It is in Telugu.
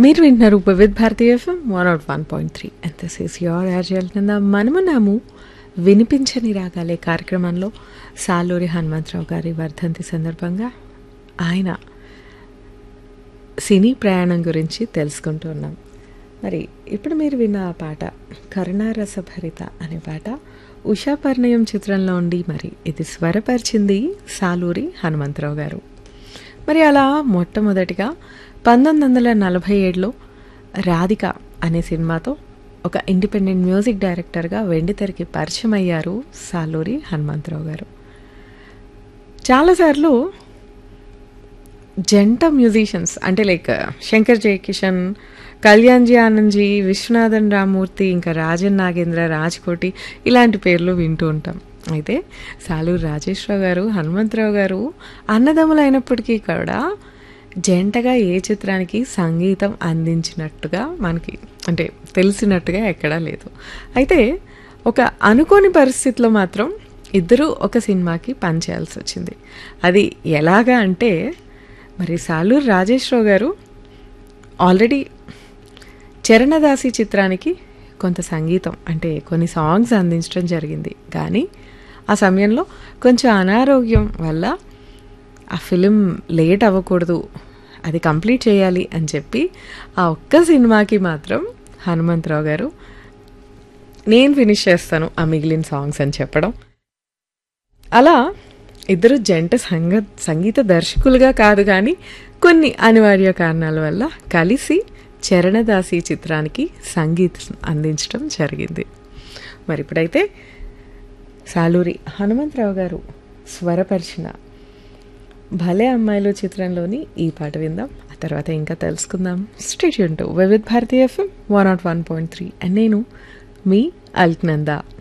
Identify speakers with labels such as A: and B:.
A: మీరు వింటున్నారు Vividh Bharati FM one nought one point three and this is your యాజల్ కింద మనమున్నాము వినిపించని రాగాలే కార్యక్రమంలో సాలూరి హనుమంతరావు గారి వర్ధంతి సందర్భంగా ఆయన సినీ ప్రయాణం గురించి తెలుసుకుంటున్నాం మరి ఇప్పుడు మీరు విన్న ఆ పాట కరుణారసభరిత అనే పాట ఉషా పరిణయం చిత్రంలో ఉండి మరి ఇది స్వరపరిచింది సాలూరి హనుమంతరావు గారు మరి అలా మొట్టమొదటిగా పంతొమ్మిది వందల నలభై ఏడులో రాధిక అనే సినిమాతో ఒక ఇండిపెండెంట్ మ్యూజిక్ డైరెక్టర్గా వెండితెరకి పరిచయం అయ్యారు సాలూరి హనుమంతరావు గారు చాలాసార్లు జంట మ్యూజిషియన్స్ అంటే లైక్ శంకర్ జయకిషన్ కళ్యాణ్జీ ఆనంద్జీ విశ్వనాథన్ రామూర్తి ఇంకా రాజన్ నాగేంద్ర రాజ్కోటి ఇలాంటి పేర్లు వింటూ ఉంటాం అయితే సాలూరు రాజేశ్వరరావు గారు హనుమంతరావు గారు అన్నదమ్ములు అయినప్పటికీ కూడా జంటగా ఏ చిత్రానికి సంగీతం అందించినట్టుగా మనకి అంటే తెలిసినట్టుగా ఎక్కడా లేదు అయితే ఒక అనుకోని పరిస్థితిలో మాత్రం ఇద్దరూ ఒక సినిమాకి పనిచేయాల్సి వచ్చింది అది ఎలాగా అంటే మరి సాలూరు రాజేశ్వరరావు గారు ఆల్రెడీ చరణదాసి చిత్రానికి కొంత సంగీతం అంటే కొన్ని సాంగ్స్ అందించడం జరిగింది కానీ ఆ సమయంలో కొంచెం అనారోగ్యం వల్ల ఆ ఫిలిం లేట్ అవ్వకూడదు అది కంప్లీట్ చేయాలి అని చెప్పి ఆ ఒక్క సినిమాకి మాత్రం హనుమంతరావు గారు నేను ఫినిష్ చేస్తాను ఆ మిగిలిన సాంగ్స్ అని చెప్పడం అలా ఇద్దరు జంట సంగ సంగీత దర్శకులుగా కాదు కానీ కొన్ని అనివార్య కారణాల వల్ల కలిసి చరణదాసి చిత్రానికి సంగీతం అందించడం జరిగింది మరి ఇప్పుడైతే సాలూరి హనుమంతరావు గారు స్వరపరిచిన భలే అమ్మాయిలు చిత్రంలోని ఈ పాట విందాం ఆ తర్వాత ఇంకా తెలుసుకుందాం స్టేట్ టు Vividh Bharati FM one nought one point three and నేను మీ అల్క్నందా